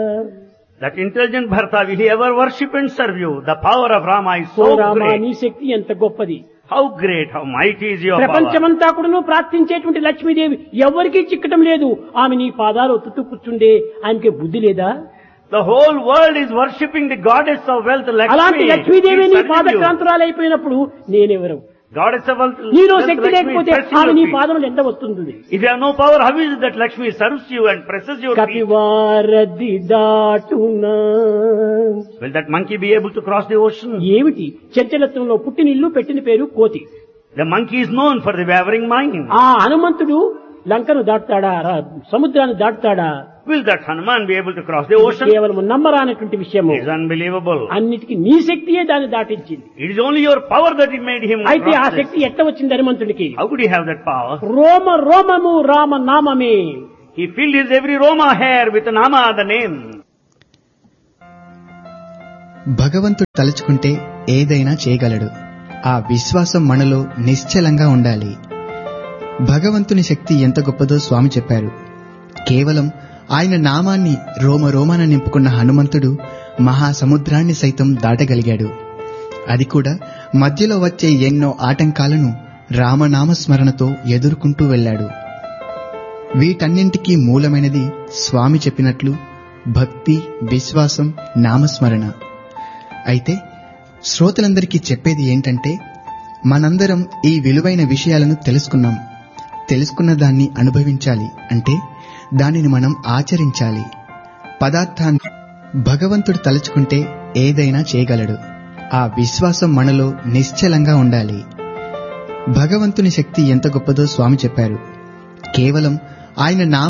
That intelligent Bharata, will he ever worship and serve you? The power of Rama is oh so Rama great. నీ శక్తి ఎంత గొప్పది How great, how mighty is your power. ప్రపంచమంతా కూడాను ప్రార్థించేటువంటి లక్ష్మీదేవి ఎవరికీ చిక్కటం లేదు ఆమె నీ పాదాలు ఒత్తుతూ కూర్చుండే ఆమెకి బుద్ధి లేదా The whole world is worshipping the goddess of wealth, అలాంటి Lakshmi. లక్ష్మీదేవి She's నీ serving you. పాదక్రాంతురాలు అయిపోయినప్పుడు నేనెవరు Goddess of wealth, నీలో wealth, శక్తి Lakshmi, లేకపోతే pressing ఆమె your నీ feet. పాదములు ఎండ వస్తుంది If you have no power, how is it that Lakshmi serves you and presses your feet? కపివారది దాటునా Will that monkey be able to cross the ocean? ఏమిటి చంచలత్వంలో పుట్టిన ఇల్లు పెట్టిన పేరు కోతి The monkey is known for the wavering mind. ఆ హనుమంతుడు లంకను దాటుతాడా రా- సముద్రాన్ని దాటుతాడా Will that Hanuman be able to cross the ocean? కేవలం నమ్మరానటువంటి విషయము It is unbelievable. అన్నిటికీ నీ శక్తియే దాన్ని దాటించింది It is only your power that it made him అయితే ఆ cross this. శక్తి ఎట్ట వచ్చింది హనుమంతుడికి How could he have that power? రోమ రోమము రామ నామమే He filled his every Roma hair with Nama, the name. భగవంతుడు తలుచుకుంటే ఏదైనా చేయగలడు ఆ విశ్వాసం మనలో నిశ్చలంగా ఉండాలి భగవంతుని శక్తి ఎంత గొప్పదో స్వామి చెప్పారు కేవలం ఆయన నామాన్ని రోమ రోమాన నింపుకున్న హనుమంతుడు మహాసముద్రాన్ని సైతం దాటగలిగాడు అది కూడా మధ్యలో వచ్చే ఎన్నో ఆటంకాలను రామనామస్మరణతో ఎదుర్కొంటూ వెళ్ళాడు వీటన్నింటికీ మూలమైనది స్వామి చెప్పినట్లు భక్తి విశ్వాసం నామస్మరణ అయితే శ్రోతలందరికీ చెప్పేది ఏంటంటే మనందరం ఈ విలువైన విషయాలను తెలుసుకున్నాం తెలుసుకున్న దాన్ని అనుభవించాలి అంటే దానిని మనం ఆచరించాలి పదార్థాన్ని భగవంతుడు తలుచుకుంటే ఏదైనా చేయగలడు ఆ విశ్వాసం మనలో నిశ్చలంగా ఉండాలి భగవంతుని శక్తి ఎంత గొప్పదో స్వామి చెప్పారు కేవలం ఆయన నామ